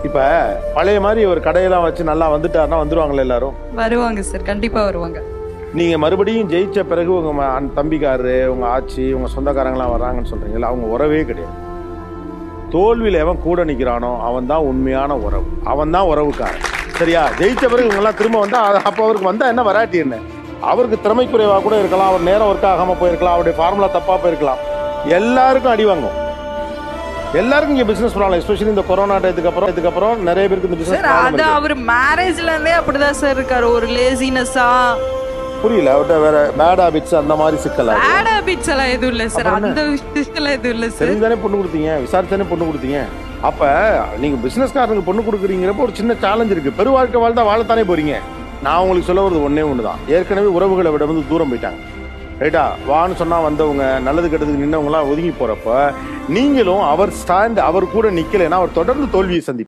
இப்ப பழைய மாதிரி ஒரு கடையெல்லாம் வச்சு நல்லா வந்துட்டாருன்னா வந்துருவாங்களே எல்லாரும் வருவாங்க சார் கண்டிப்பா வருவாங்க நீங்க மறுபடியும் ஜெயிச்ச பிறகு உங்க ம- அண்ணன் தம்பிக்காரரு உங்க ஆச்சி உங்க சொந்தக்காரங்களாம் வர்றாங்கன்னு சொல்றீங்களா அவங்க உறவே கிடையாது தோல்வியில எவன் கூட நிக்கிறானோ அவன் தான் உண்மையான உறவு அவன் தான் உறவுக்காரன் சரியா ஜெயிச்ச பிறகு இவங்க எல்லாம் திரும்ப வந்தா அது- அப்ப அவருக்கு வந்தா என்ன வராட்டி என்ன அவருக்கு திறமை குறைவா கூட இருக்கலாம் அவர் நேரம் ஒர்க் ஆகாம போயிருக்கலாம் அவருடைய ஃபார்முலா தப்பா போயிருக்கலாம் எல்லாருக்கும் அடி வாங்கும் எல்லாருக்கும் இங்க பிசினஸ் ப்ராப்ளம் எஸ்பெஷலி இந்த கொரோனா டயத்துக்கு அப்புறம் இதுக்கு அப்புறம் நிறைய பேருக்கு இந்த பிசினஸ் சார் அது அவர் மேரேஜ்ல இருந்தே அப்படிதான் சார் இருக்காரு ஒரு லேசினஸா புரியல அவர்கிட்ட வேற பேட் ஹாபிட்ஸ் அந்த மாதிரி சிக்கலா பேட் ஹாபிட்ஸ் எல்லாம் எதுவும் இல்ல சார் அப்புறம் அந்த விஷயத்துல எதுவும் இல்ல சார் தெரிஞ்சானே பொண்ணு கொடுத்தீங்க விசாரிச்சானே பொண்ணு கொடுத்தீங்க அப்ப நீங்க பிசினஸ்காரனுக்கு பொண்ணு கொடுக்குறீங்கிறப்ப ஒரு சின்ன சேலஞ்ச் இருக்கு பெரு வாழ்க்கை வாழ்ந்தா வாழத்தானே போறீங்க நான் உங்களுக்கு சொல்ல வருது ஒண்ணே ஒண்ணுதான் ஏற்கனவே உறவுகளை விட வந்து தூரம் போயிட்டாங்க ரைட்டா வான்னு சொன்னா வந்தவங்க நல்லது கெட்டதுக்கு நின்னவங்க எல்லாம் ஒதுங்கி போறப்ப நீங்களும் அவர் ஸ்டாண்ட் அவர் கூட நிக்கலைன்னா அவர் தொடர்ந்து தோல்வியை சந்திப்பார்